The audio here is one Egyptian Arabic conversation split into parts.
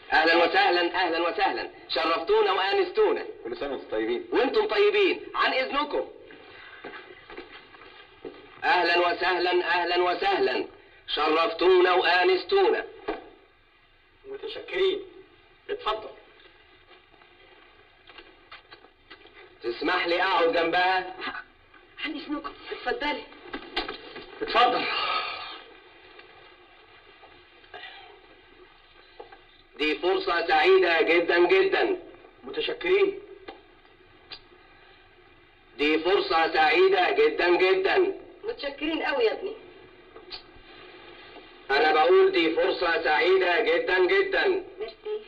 اهلا وسهلا اهلا وسهلا شرفتونا وانستونا كل سنه وانتم طيبين وانتم طيبين عن اذنكم اهلا وسهلا اهلا وسهلا شرفتونا وانستونا متشكرين اتفضل تسمح لي اقعد جنبها عن اذنكم اتفضلي اتفضل دي فرصة سعيدة جدا جدا متشكرين دي فرصة سعيدة جدا جدا متشكرين قوي يا ابني أنا بقول دي فرصة سعيدة جدا جدا ميرسي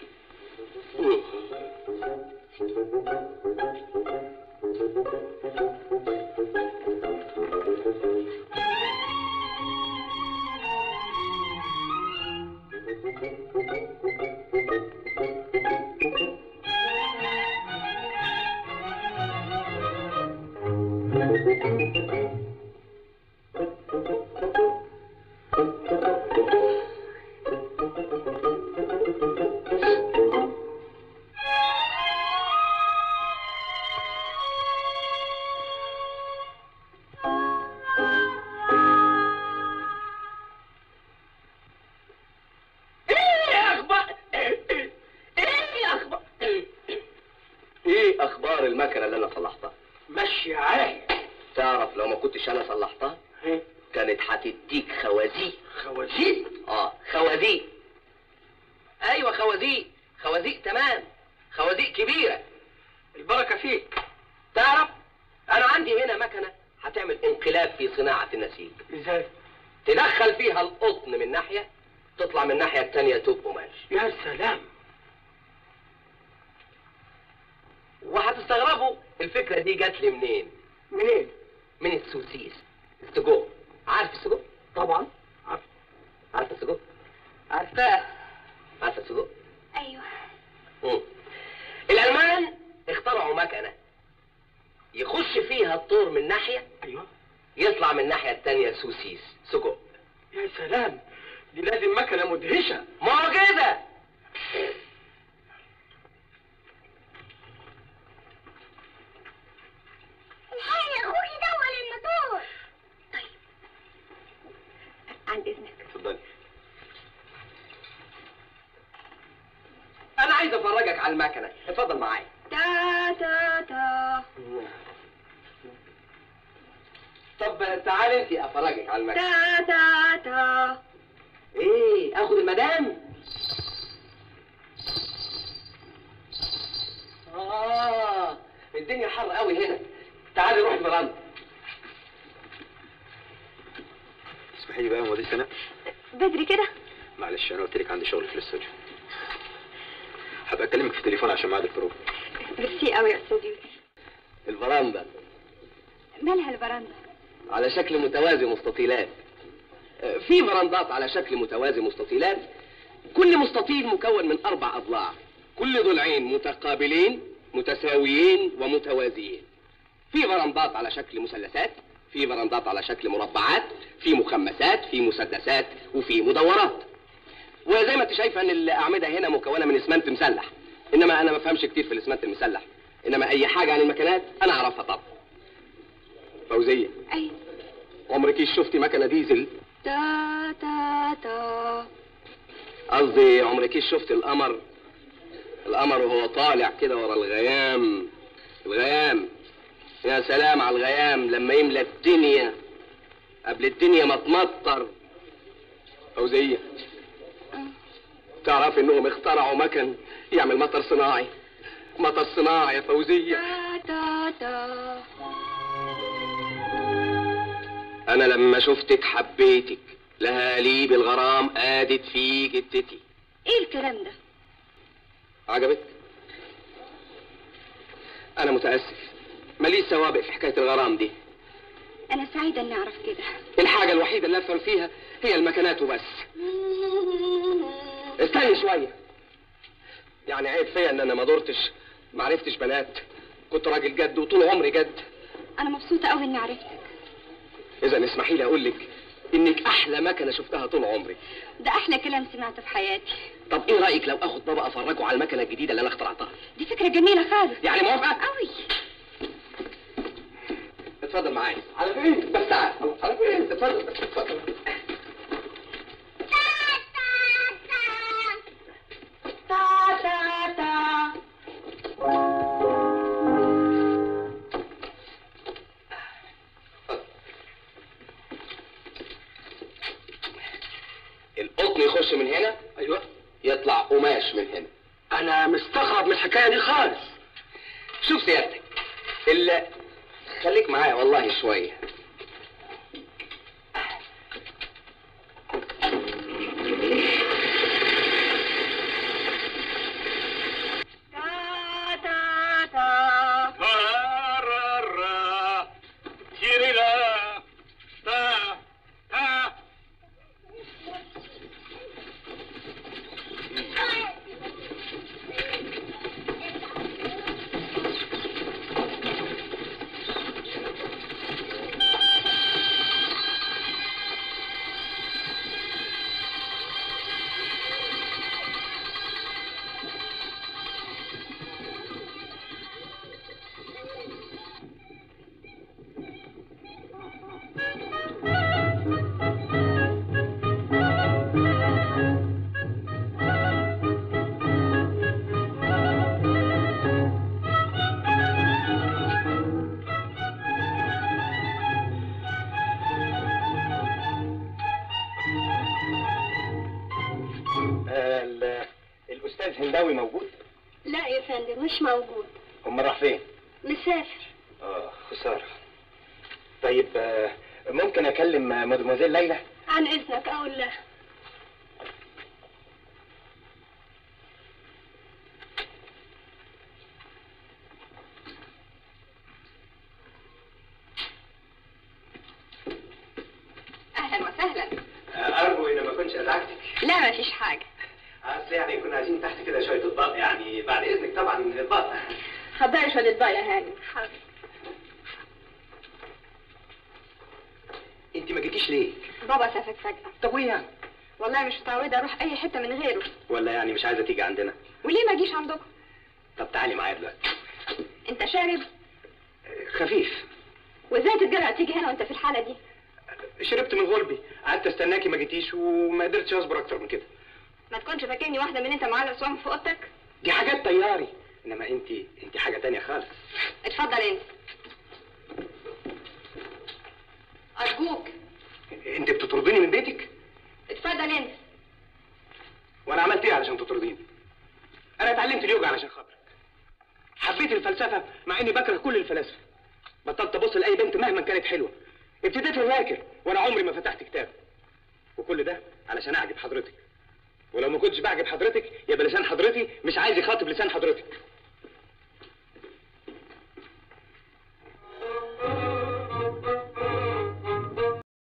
ايه اخبار ايه اخبار إيه أخبار المكنة اللي أنا صلحتها؟ ماشي عاهي تعرف لو ما كنتش أنا صلحتها ايه كانت هتديك خوازيق خوازيق اه خوازيق ايوه خوازيق خوازيق تمام خوازيق كبيره البركه فيك تعرف انا عندي هنا مكنه هتعمل انقلاب في صناعه النسيج ازاي تدخل فيها القطن من ناحيه تطلع من الناحيه التانية توب قماش يا سلام وهتستغربوا الفكره دي جات لي منين منين من السوسيس السجق عارف السجق طبعا عارف. عارف السجق عارفاه عارف السجق ايوه مم. الالمان اخترعوا مكنه يخش فيها الطور من ناحيه ايوه يطلع من الناحيه التانية سوسيس سجق يا سلام دي لازم مكنه مدهشه ما هو كده الحقي يا اخوكي دول الموتور طيب عن اذنك اتفضلي انا عايز افرجك على المكنه اتفضل معايا تا تا تا طب تعال انت افرجك على المكنه تا تا تا ايه اخد المدام اه الدنيا حر قوي هنا تعالي نروح الفرندا اسمحي لي بقى هو دي سناء بدري كده معلش انا قلت لك عندي شغل في الاستوديو هبقى اكلمك في التليفون عشان ميعاد البروف ميرسي قوي يا استاذ يوسف الفرندا مالها البرندة على شكل متوازي مستطيلات آه، في فرندات على شكل متوازي مستطيلات كل مستطيل مكون من أربع أضلاع كل ضلعين متقابلين متساويين ومتوازيين في فرندات على شكل مثلثات في فرندات على شكل مربعات في مخمسات في مسدسات وفي مدورات وزي ما انت شايفه ان الاعمده هنا مكونه من اسمنت مسلح انما انا ما بفهمش كتير في الاسمنت المسلح انما اي حاجه عن المكنات انا اعرفها طبعا فوزيه اي عمرك شفتي مكنه ديزل تا تا تا قصدي عمرك شفت القمر القمر وهو طالع كده ورا الغيام الغيام يا سلام على الغيام لما يملى الدنيا قبل الدنيا ما تمطر فوزية تعرف انهم اخترعوا مكن يعمل مطر صناعي مطر صناعي يا فوزية تا تا تا انا لما شفتك حبيتك لهاليب الغرام قادت في جدتي ايه الكلام ده عجبك انا متاسف ماليش سوابق في حكايه الغرام دي انا سعيدة اني اعرف كده الحاجه الوحيده اللي افهم فيها هي المكانات وبس استني شويه يعني عيب فيا ان انا ما دورتش ما عرفتش بنات كنت راجل جد وطول عمري جد انا مبسوطة قوي اني عرفتك اذا اسمحي لي اقول لك انك احلى مكنه شفتها طول عمري ده احلى كلام سمعته في حياتي طب ايه رايك لو اخد بابا افرجه على المكنه الجديده اللي انا اخترعتها دي فكرة جميلة خالص يعني موافقه قوي اتفضل معايا على فين بس تعال على فين اتفضل اتفضل تا تا تا القطن يخش من هنا ايوه يطلع قماش من هنا انا مستغرب من الحكايه دي خالص شوف سيادتك ال خليك معايا والله شويه تا تا تا الاستاذ هنداوي موجود لا يا فندم مش موجود هم راح فين مسافر اه خساره طيب آه، ممكن اكلم آه، مدموزيل ليلى عن اذنك اقول له اهلا وسهلا ارجو ان ما كنتش ازعجتك لا ما فيش حاجة اصل يعني كنا عايزين تحت كده شويه اطباق يعني بعد اذنك طبعا اطباق حضري شوية اطباق يا هاني حاضر انت ما جيتيش ليه بابا سافر فجأة طب وايه يعني والله مش متعودة اروح اي حتة من غيره ولا يعني مش عايزه تيجي عندنا وليه ما اجيش عندكم طب تعالي معايا دلوقتي انت شارب آه، خفيف وازاي تتجرأ تيجي هنا وانت في الحالة دي شربت من غلبي قعدت استناكي ما جيتيش وما قدرتش اصبر اكتر من كده ما تكونش فاكرني واحدة من انت معلق صوم في اوضتك دي حاجات طياري انما انت انت حاجه تانية خالص اتفضل انت ارجوك انت بتطرديني من بيتك اتفضل انت وانا عملت ايه علشان تطرديني انا اتعلمت اليوجا علشان خاطرك حبيت الفلسفه مع اني بكره كل الفلاسفه بطلت ابص لاي بنت مهما كانت حلوه ابتديت اذاكر وانا عمري ما فتحت كتاب وكل ده علشان اعجب حضرتك ولو ما كنتش بعجب حضرتك يبقى لسان حضرتي مش عايز يخاطب لسان حضرتك